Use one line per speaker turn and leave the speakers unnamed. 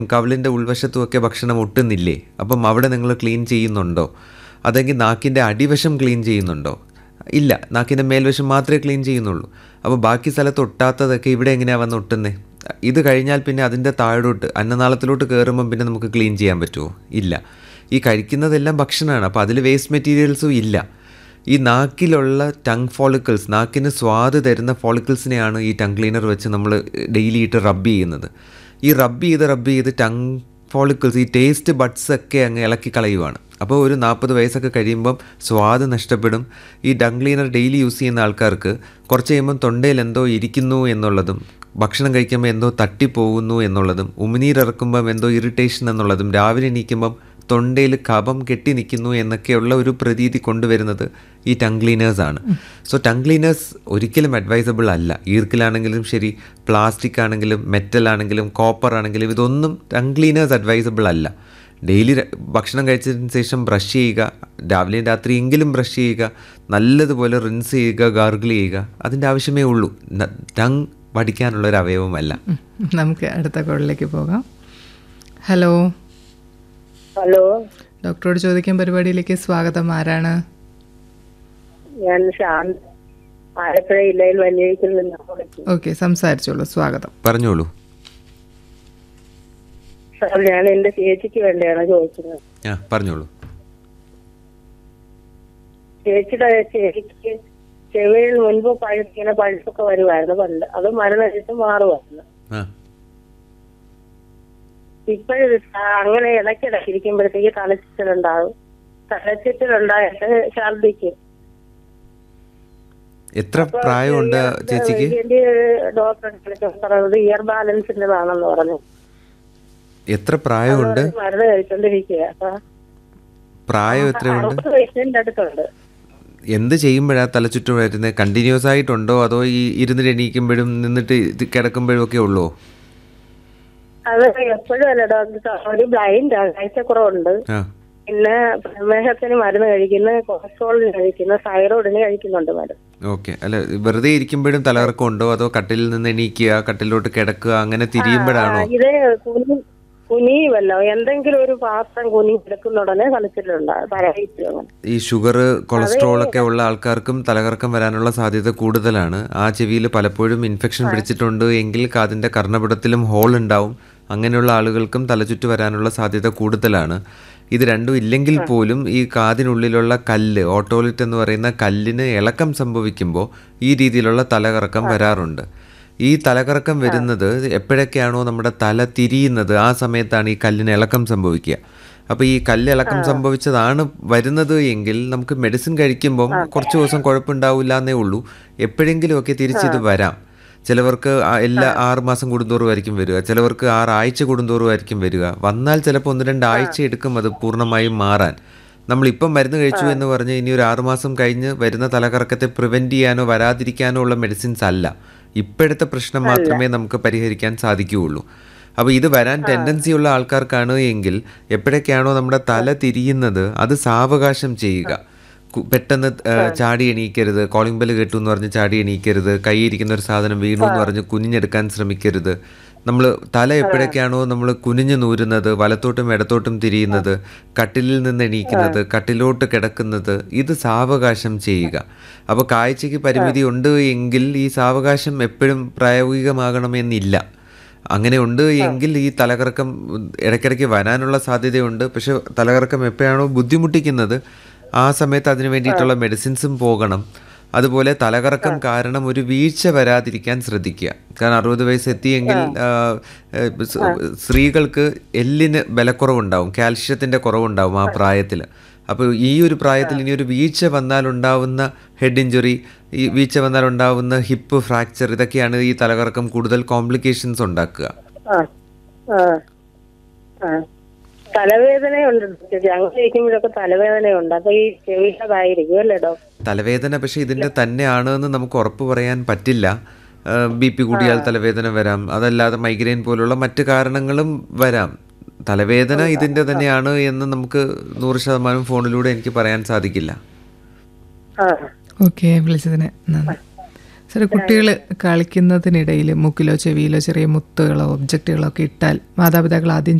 കവിളിൻ്റെ ഉൾവശത്തുമൊക്കെ ഭക്ഷണം ഒട്ടുന്നില്ലേ അപ്പം അവിടെ നിങ്ങൾ ക്ലീൻ ചെയ്യുന്നുണ്ടോ അതെങ്കിൽ നാക്കിൻ്റെ അടിവശം ക്ലീൻ ചെയ്യുന്നുണ്ടോ ഇല്ല നാക്കിൻ്റെ മേൽവശം മാത്രമേ ക്ലീൻ ചെയ്യുന്നുള്ളൂ അപ്പോൾ ബാക്കി സ്ഥലത്ത് ഒട്ടാത്തതൊക്കെ ഇവിടെ എങ്ങനെയാണ് വന്ന് ഒട്ടുന്നത് ഇത് കഴിഞ്ഞാൽ പിന്നെ അതിൻ്റെ താഴോട്ട് അന്നനാളത്തിലോട്ട് കയറുമ്പം പിന്നെ നമുക്ക് ക്ലീൻ ചെയ്യാൻ പറ്റുമോ ഇല്ല ഈ കഴിക്കുന്നതെല്ലാം ഭക്ഷണമാണ് അപ്പോൾ അതിൽ വേസ്റ്റ് മെറ്റീരിയൽസും ഇല്ല ഈ നാക്കിലുള്ള ടങ് ഫോളിക്കിൾസ് നാക്കിന് സ്വാദ് തരുന്ന ഫോളിക്കിൾസിനെയാണ് ഈ ടങ് ക്ലീനർ വെച്ച് നമ്മൾ ഡെയിലി ഇട്ട് റബ്ബ് ചെയ്യുന്നത് ഈ റബ്ബ് ചെയ്ത് റബ്ബ് ചെയ്ത് ടങ് ഫോളിക്കിൾസ് ഈ ടേസ്റ്റ് ബഡ്സ് ഒക്കെ അങ്ങ് ഇളക്കി കളയുവാണ് അപ്പോൾ ഒരു നാൽപ്പത് വയസ്സൊക്കെ കഴിയുമ്പം സ്വാദ് നഷ്ടപ്പെടും ഈ ടങ് ക്ലീനർ ഡെയിലി യൂസ് ചെയ്യുന്ന ആൾക്കാർക്ക് കുറച്ച് കഴിയുമ്പം തൊണ്ടയിൽ എന്തോ ഇരിക്കുന്നു എന്നുള്ളതും ഭക്ഷണം കഴിക്കുമ്പോൾ എന്തോ തട്ടിപ്പോകുന്നു എന്നുള്ളതും ഉമിനീരിറക്കുമ്പം എന്തോ ഇറിറ്റേഷൻ എന്നുള്ളതും രാവിലെ എണീക്കുമ്പം തൊണ്ടയിൽ കഫം കെട്ടി നിൽക്കുന്നു എന്നൊക്കെയുള്ള ഒരു പ്രതീതി കൊണ്ടുവരുന്നത് ഈ ടങ് ക്ലീനേഴ്സ് ആണ് സോ ടങ് ക്ലീനേഴ്സ് ഒരിക്കലും അഡ്വൈസബിൾ അല്ല ഈർക്കിലാണെങ്കിലും ശരി പ്ലാസ്റ്റിക് ആണെങ്കിലും മെറ്റൽ ആണെങ്കിലും കോപ്പർ ആണെങ്കിലും ഇതൊന്നും ടങ് ക്ലീനേഴ്സ് അഡ്വൈസബിൾ അല്ല ഡെയിലി ഭക്ഷണം കഴിച്ചതിന് ശേഷം ബ്രഷ് ചെയ്യുക രാവിലെയും രാത്രിയെങ്കിലും ബ്രഷ് ചെയ്യുക നല്ലതുപോലെ റിൻസ് ചെയ്യുക ഗാർഗിൾ ചെയ്യുക അതിൻ്റെ ആവശ്യമേ ഉള്ളൂ ടങ് പഠിക്കാനുള്ളൊരു അവയവമല്ല
ഉം. നമുക്ക് അടുത്ത കോളിലേക്ക് പോകാം ഹലോ
ഹലോ
ഡോക്ടറോട് ചോദിക്കാൻ പരിപാടിയിലേക്ക് സ്വാഗതം ആരാണ്
ഞാൻ ശാന്ത് ആലപ്പുഴ ജില്ലയിൽ വല്യഴിക്കൽ നിന്നാണ് വിളിക്കുന്നത്
ഓക്കെ സംസാരിച്ചോളൂ സ്വാഗതം
പറഞ്ഞോളൂ
സാർ ഞാൻ എന്റെ ചേച്ചിക്ക് വേണ്ടിയാണ് ചോദിക്കുന്നത്
ആ പറഞ്ഞോളൂ
ചേച്ചിയുടെ ചേച്ചിക്ക് ചെവിയിൽ മുൻപ് പഴുത്തിങ്ങനെ പഴുപ്പൊക്കെ വരുമായിരുന്നു പണ്ട് അത് മരുന്ന് കഴിച്ച് മാറുമായിരുന്നു
ആ
ഇപ്പോഴും അങ്ങനെ ഇടയ്ക്കിടയ്ക്ക് ഇരിക്കുമ്പോഴത്തേക്ക് തലച്ചിട്ടുണ്ടാകും തലച്ചിട്ടുണ്ടായിട്ട് ഛർദിക്കും
എത്ര പ്രായമുണ്ട് ചേച്ചിക്ക്
ഡോക്ടറെ പറഞ്ഞത് ഇയർ ബാലൻസിൻ്റെതാണെന്ന് പറഞ്ഞു
എത്ര പ്രായമുണ്ട്
മരുന്ന് കഴിച്ചോണ്ടിരിക്കുക അപ്പൊ
പ്രായം എത്രയുണ്ട്
അറുപത് വയസ്സിന്റെ അടുത്തുണ്ട്
എന്ത് ചെയ്യുമ്പോഴാ തലചുറ്റും വരുന്നത് കണ്ടിന്യൂസ് ആയിട്ടുണ്ടോ അതോ ഈ ഇരുന്നിട്ട് എണീക്കുമ്പോഴും നിന്നിട്ട് ഇത് കിടക്കുമ്പോഴും ഒക്കെ ഉള്ളോ
അത് എപ്പോഴും അല്ല ഡോക്ടർ ഒരു ബ്ലൈൻഡ് ആണ് കാഴ്ചക്കുറവുണ്ട്
ആ
പിന്നെ പ്രമേഹത്തിന് മരുന്ന് കഴിക്കുന്ന കൊളസ്ട്രോളിന് കഴിക്കുന്ന തൈറോയിഡിന് കഴിക്കുന്നുണ്ട് മരുന്ന്
ഓക്കെ അല്ല വെറുതെ ഇരിക്കുമ്പോഴും തലകറക്കം ഉണ്ടോ അതോ കട്ടിലിൽ നിന്ന് എണീക്കുക കട്ടിലോട്ട് കിടക്കുക അങ്ങനെ തിരിയുമ്പോഴാണോ
ആ, ഇത് കുനി കുനിയുമല്ലോ എന്തെങ്കിലും ഒരു പാത്രം കുനി എടുക്കുന്ന ഉടനെ കളിച്ചിട്ടുണ്ട് പരഹിച്ചു അങ്ങനെ
ഈ ഷുഗർ കൊളസ്ട്രോൾ ഒക്കെ ഉള്ള ആൾക്കാർക്കും തലകറക്കം വരാനുള്ള സാധ്യത കൂടുതലാണ് ആ ചെവിയിൽ പലപ്പോഴും ഇൻഫെക്ഷൻ പിടിച്ചിട്ടുണ്ട് എങ്കിൽ കാതിൻ്റെ കർണപടത്തിലും ഹോൾ ഉണ്ടാവും അങ്ങനെയുള്ള ആളുകൾക്കും തലചുറ്റ് വരാനുള്ള സാധ്യത കൂടുതലാണ് ഇത് രണ്ടും ഇല്ലെങ്കിൽ പോലും ഈ കാതിനുള്ളിലുള്ള കല്ല് ഓട്ടോലിറ്റ് എന്ന് പറയുന്ന കല്ലിന് ഇളക്കം സംഭവിക്കുമ്പോൾ ഈ രീതിയിലുള്ള തലകറക്കം വരാറുണ്ട് ഈ തലകറക്കം വരുന്നത് എപ്പോഴൊക്കെയാണോ നമ്മുടെ തല തിരിയുന്നത് ആ സമയത്താണ് ഈ കല്ലിന് ഇളക്കം സംഭവിക്കുക അപ്പോൾ ഈ കല്ല് ഇളക്കം സംഭവിച്ചതാണ് വരുന്നത് എങ്കിൽ നമുക്ക് മെഡിസിൻ കഴിക്കുമ്പം കുറച്ച് ദിവസം കുഴപ്പമുണ്ടാവില്ല എന്നേ ഉള്ളൂ എപ്പോഴെങ്കിലുമൊക്കെ തിരിച്ചിത് വരാം ചിലവർക്ക് ആ എല്ലാ ആറ് മാസം കൂടുന്തോറുമായിരിക്കും വരിക ചിലവർക്ക് ആറ് ആഴ്ച കൂടുന്തോറുമായിരിക്കും വരിക വന്നാൽ ചിലപ്പോൾ ഒന്ന് രണ്ട് ആഴ്ച എടുക്കും അത് പൂർണ്ണമായും മാറാൻ നമ്മളിപ്പം മരുന്ന് കഴിച്ചു എന്ന് പറഞ്ഞ് ഇനി ഒരു ആറുമാസം കഴിഞ്ഞ് വരുന്ന തലകറക്കത്തെ പ്രിവെൻറ്റ് ചെയ്യാനോ വരാതിരിക്കാനോ ഉള്ള മെഡിസിൻസ് അല്ല ഇപ്പോഴത്തെ പ്രശ്നം മാത്രമേ നമുക്ക് പരിഹരിക്കാൻ സാധിക്കുകയുള്ളൂ അപ്പോൾ ഇത് വരാൻ ടെൻഡൻസി ഉള്ള ആൾക്കാർക്കാണ് എങ്കിൽ എപ്പോഴൊക്കെയാണോ നമ്മുടെ തല തിരിയുന്നത് അത് സാവകാശം ചെയ്യുക കു- പെട്ടെന്ന് ആ, ചാടി എണീക്കരുത് കോളിംഗ് ബെല്ല് കേട്ടു എന്ന് പറഞ്ഞ് ചാടി എണീക്കരുത് കൈയിരിക്കുന്ന ഒരു സാധനം വീണു എന്ന് പറഞ്ഞ് കുനിഞ്ഞെടുക്കാൻ ശ്രമിക്കരുത് നമ്മൾ തല എപ്പോഴൊക്കെയാണോ നമ്മൾ കുനിഞ്ഞു നൂരുന്നത് വലത്തോട്ടും ഇടത്തോട്ടും തിരിയുന്നത് കട്ടിലിൽ നിന്ന് എണീക്കുന്നത് കട്ടിലോട്ട് കിടക്കുന്നത് ഇത് സാവകാശം ചെയ്യുക അപ്പോൾ കാഴ്ചയ്ക്ക് പരിമിതി ഉണ്ട് എങ്കിൽ ഈ സാവകാശം എപ്പോഴും പ്രായോഗികമാകണമെന്നില്ല അങ്ങനെ ഉണ്ട് എങ്കിൽ ഈ തലകറക്കം ഇടയ്ക്കിടയ്ക്ക് വരാനുള്ള സാധ്യതയുണ്ട് പക്ഷെ തലകറക്കം എപ്പോഴാണോ ബുദ്ധിമുട്ടിക്കുന്നത് ആ സമയത്ത് അതിന് വേണ്ടിയിട്ടുള്ള മെഡിസിൻസും പോകണം അതുപോലെ തലകറക്കം കാരണം ഒരു വീഴ്ച വരാതിരിക്കാൻ ശ്രദ്ധിക്കുക കാരണം അറുപത് വയസ്സ് എത്തിയെങ്കിൽ ആ, ഏ, സ് സ്ത്രീകൾക്ക് എല്ലിന് ബലക്കുറവുണ്ടാവും കാൽഷ്യത്തിൻ്റെ കുറവുണ്ടാവും ആ പ്രായത്തിൽ അപ്പോൾ ഈ ഒരു പ്രായത്തിൽ ഇനി ഒരു വീഴ്ച വന്നാൽ ഉണ്ടാവുന്ന ഹെഡ് ഇഞ്ചുറി ഈ വീഴ്ച വന്നാൽ ഉണ്ടാവുന്ന ഹിപ്പ് ഫ്രാക്ചർ ഇതൊക്കെയാണ് ഈ തലകറക്കം കൂടുതൽ കോംപ്ലിക്കേഷൻസ് ഉണ്ടാക്കുക
ആ ആ ആ തലവേദനയുണ്ട് ചേച്ചി അങ്ങനെ ഇരിക്കുമ്പോഴൊക്കെ തലവേദനയുണ്ട് അപ്പൊ ഈ ചെവിയുടേതായിരിക്കും അല്ലേ ഡോക്ടർ
തലവേദന പക്ഷേ ഇതിൻ്റെ തന്നെയാണ് എന്ന് നമുക്ക് ഉറപ്പ് പറയാൻ പറ്റില്ല ബി പി കൂടിയാൽ തലവേദന വരാം അതല്ലാതെ മൈഗ്രെയിൻ പോലുള്ള മറ്റു കാരണങ്ങളും വരാം തലവേദന ഇതിൻ്റെ തന്നെയാണ് എന്ന് നമുക്ക് നൂറ് ശതമാനം ഫോണിലൂടെ എനിക്ക് പറയാൻ സാധിക്കില്ല
ആ
ഓക്കെ വിളിച്ചതിന് നന്ദി സാറേ കുട്ടികൾ കളിക്കുന്നതിനിടയിൽ മൂക്കിലോ ചെവിയിലോ ചെറിയ മുത്തുകളോ ഒബ്ജക്റ്റുകളോ ഒക്കെ ഇട്ടാൽ മാതാപിതാക്കൾ ആദ്യം